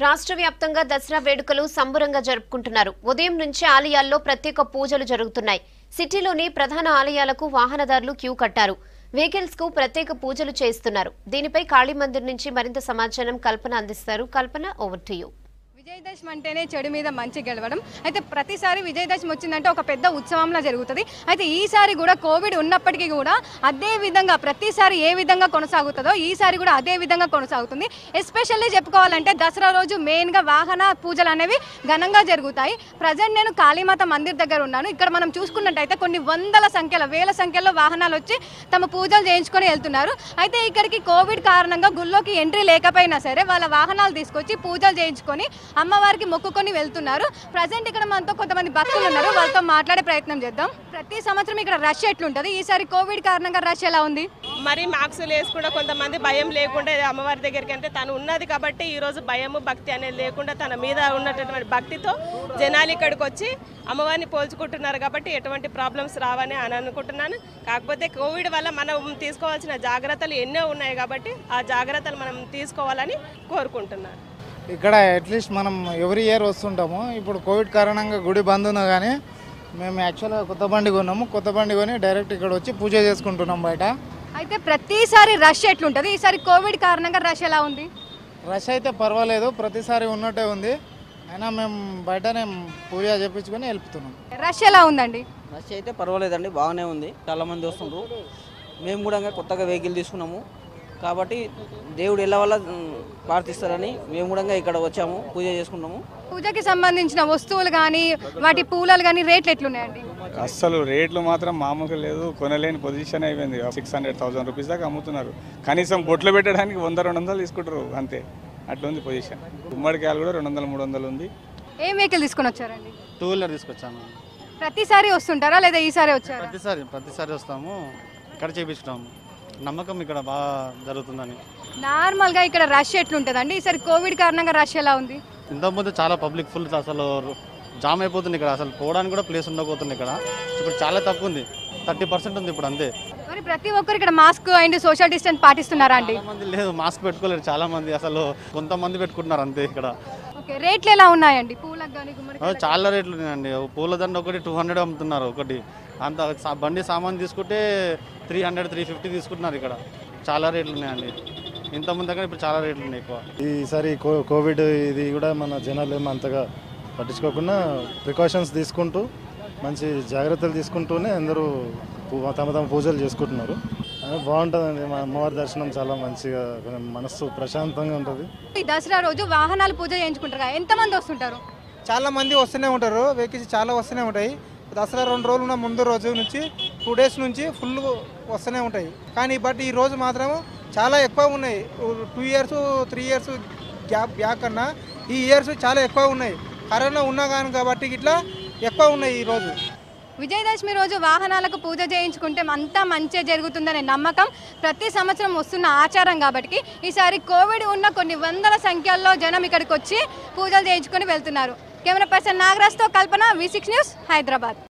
రాష్ట్ర వ్యాప్తంగా దసరా వేడుకలు సంబురంగా జరుపుకుంటున్నారు ఉదయం నుంచి ఆలయాల్లో ప్రత్యేక పూజలు జరుగుతున్నాయి సిటీలోని ప్రధాన ఆలయాలకు వాహనదారులు క్యూ కట్టారు వెహికల్స్ కు ప్రత్యేక పూజలు చేస్తున్నారు దీనిపై కాళీమందిర్ నుంచి మరింత సమాచారం కల్పన అందిస్తారు Kalpana over to you Vijayadashami అంటేనే చెడు మీద మంచి గెలవడం అయితే ప్రతిసారి విజయదశమి వచ్చిందంటే ఒక పెద్ద ఉత్సవంలా జరుగుతుంది అయితే ఈసారి కూడా కోవిడ్ ఉన్నప్పటికీ కూడా అదే విధంగా ప్రతిసారి ఏ విధంగా కొనసాగుతుందో ఈసారి కూడా అదే విధంగా కొనసాగుతుంది ఎస్పెషల్లీ చెప్పుకోవాలంటే దసరా రోజు మెయిన్గా వాహన పూజలు అనేవి ఘనంగా జరుగుతాయి ప్రజెంట్ నేను కాళీమాత మందిర్ దగ్గర ఉన్నాను ఇక్కడ మనం చూసుకున్నట్టయితే కొన్ని వందల సంఖ్యలో వేల సంఖ్యలో వాహనాలు వచ్చి తమ పూజలు చేయించుకొని వెళ్తున్నారు అయితే ఇక్కడికి కోవిడ్ కారణంగా గుళ్ళోకి ఎంట్రీ లేకపోయినా సరే వాళ్ళ వాహనాలు తీసుకొచ్చి పూజలు చేయించుకొని అమ్మవారికి మొక్కుకొని వెళ్తున్నారు ప్రజెంట్ ఇక్కడ మనతో కొంతమంది భక్తులు ఉన్నారు వాళ్ళతో మాట్లాడే ప్రయత్నం చేద్దాం ప్రతి సంవత్సరం ఇక్కడ రష్ ఎట్లుంటది ఈసారి కోవిడ్ కారణంగా రష్ ఎలా ఉంది మరి మాస్కులు వేసుకుంటే కొంతమంది భయం లేకుండా అమ్మవారి దగ్గరికి అంటే తను ఉన్నది కాబట్టి ఈరోజు భయము భక్తి అనేది లేకుండా తన మీద ఉన్నటువంటి భక్తితో జనాలు ఇక్కడికి వచ్చి అమ్మవారిని పోల్చుకుంటున్నారు కాబట్టి ఎటువంటి ప్రాబ్లమ్స్ రావని అని అనుకుంటున్నాను కాకపోతే కోవిడ్ వల్ల మనం తీసుకోవాల్సిన జాగ్రత్తలు ఎన్నో ఉన్నాయి కాబట్టి ఆ జాగ్రత్తలు మనం తీసుకోవాలని కోరుకుంటున్నాను ఇక్కడ అట్లీస్ట్ మనం ఎవ్రీ ఇయర్ వస్తుంటాము ఇప్పుడు కోవిడ్ కారణంగా గుడి బంద్ ఉన్నా కానీ మేము యాక్చువల్గా కొత్త బండి కొన్నాము కొత్త బండి కొని డైరెక్ట్ ఇక్కడ వచ్చి పూజ చేసుకుంటున్నాం బయట అయితే ప్రతిసారి రష్ ఎట్లుంటది ఈసారి కోవిడ్ కారణంగా రష్ ఎలా ఉంది రష్ అయితే పర్వాలేదు ప్రతిసారి ఉన్నట్టే ఉంది అయినా మేము బయటనే పూజ చేపించుకొని వెళ్తున్నాం రష్ ఎలా ఉందండి రష్ అయితే పర్వాలేదండి బాగానే ఉంది చాలా మంది వస్తుండ్రు మేము కూడా ఇంకా కొత్తగా వెహికల్ తీసుకున్నాము కాబట్టి దేవుడు ఎలా వల్ల ఉమ్, ప్రార్థిస్తారని మేము కూడా ఇక్కడ వచ్చాము పూజ చేసుకున్నాము పూజకి సంబంధించిన వస్తువులు కానీ వాటి పూలలు కానీ రేట్లు ఎట్లున్నాయండి అస్సలు రేట్లు మాత్రం మామూలుగా లేదు కొనలేని పొజిషన్ అయిపోయింది సిక్స్ హండ్రెడ్ థౌసండ్ రూపీస్ దాకా అమ్ముతున్నారు కనీసం బొట్లు పెట్టడానికి వంద రెండు వందలు తీసుకుంటారు అంతే అట్లా ఉంది పొజిషన్ గుమ్మడికాయలు కూడా రెండు వందలు మూడు వందలు ఉంది ఏం వెహికల్ తీసుకొని వచ్చారండి టూ వీలర్ తీసుకొచ్చాను ప్రతిసారి వస్తుంటారా లేదా ఈసారి వచ్చారా ప్రతిసారి ప్రతిసారి వస్తాము ఇక్కడ చేపించుకుంటాము నమ్మకం ఇక్కడ బాగా జరుగుతుందని నార్మల్ గా ఇక్కడ రష్ ఎట్లుంటదండి ఈసారి కోవిడ్ కారణంగా రష్ ఎలా ఉంది ఇంతకుముందు చాలా పబ్లిక్ ఫుల్ అసలు జామ్ అయిపోతుంది ఇక్కడ అసలు పోవడానికి కూడా ప్లేస్ ఉండకపోతుంది ఇక్కడ ఇప్పుడు చాలా తక్కువ ఉంది థర్టీ పర్సెంట్ ఉంది ఇప్పుడు అంతే మరి ప్రతి ఒక్కరు ఇక్కడ మాస్క్ అండ్ సోషల్ డిస్టెన్స్ పాటిస్తున్నారా అండి చాలా మంది లేదు మాస్క్ పెట్టుకోలేరు చాలా మంది అసలు కొంతమంది పెట్టుకుంటున్నారు అంతే ఇక్కడ ఓకే రేట్లు ఎలా ఉన్నాయండి పూలకు కానీ ఆ, గుమ్మడికాయలకు చాలా రేట్లు ఉన్నాయండి ఓ పూల దండ ఒకటి టూ హండ్రెడ్ అమ్ముతున్నారు ఒకటి అంత సా- బండి సామాన్ తీసుకుంటే త్రీ హండ్రెడ్ త్రీ ఫిఫ్టీ తీసుకుంటున్నారు ఇక్కడ చాలా రేట్లు ఉన్నాయండి ఇంతకుముందు దగ్గర ఇప్పుడు చాలా రేట్లు ఉన్నాయి ఎక్కువ ఈసారి కో కోవిడ్ ఇది కూడా మన జనాలు ఏమో అంతగా పట్టించుకోకుండా ప్రికాషన్స్ తీసుకుంటూ మంచి జాగ్రత్తలు తీసుకుంటూనే అందరూ పూ- తమ తమ పూజలు చేసుకుంటున్నారు అది బాగుంటుందండి మా అమ్మవారి దర్శనం చాలా మంచిగా కొంచెం మనస్సు ప్రశాంతంగా ఉంటుంది ఈ దసరా రోజు వాహనాలు పూజ చేయించుకుంటారు కదా ఎంతమంది వస్తుంటారు చాలా మంది వస్తూనే ఉంటారు వెహికల్స్ చాలా వస్తూనే ఉంటాయి దసరా రెండు రోజులు ఉన్న ముందు రోజు నుంచి టూ డేస్ నుంచి ఫుల్ వస్తూనే ఉంటాయి కానీ బట్ ఈ రోజు మాత్రం చాలా ఎక్కువ ఉన్నాయి two years three years gap back కన్నా ఈ ఇయర్స్ చాలా ఎక్కువ ఉన్నాయి కరోనా ఉన్నా కానీ కాబట్టి ఇట్లా ఎక్కువ ఉన్నాయి ఈ రోజు విజయదశమి రోజు వాహనాలకు పూజ చేయించుకుంటే అంతా మంచిగా జరుగుతుందనే నమ్మకం ప్రతి సంవత్సరం వస్తున్న ఆచారం కాబట్టి ఈసారి కోవిడ్ ఉన్న కొన్ని వందల సంఖ్యల్లో జనం ఇక్కడికి వచ్చి పూజలు చేయించుకొని వెళ్తున్నారు కెమెరా పర్సన్ నాగరాజ్తో Kalpana V six news Hyderabad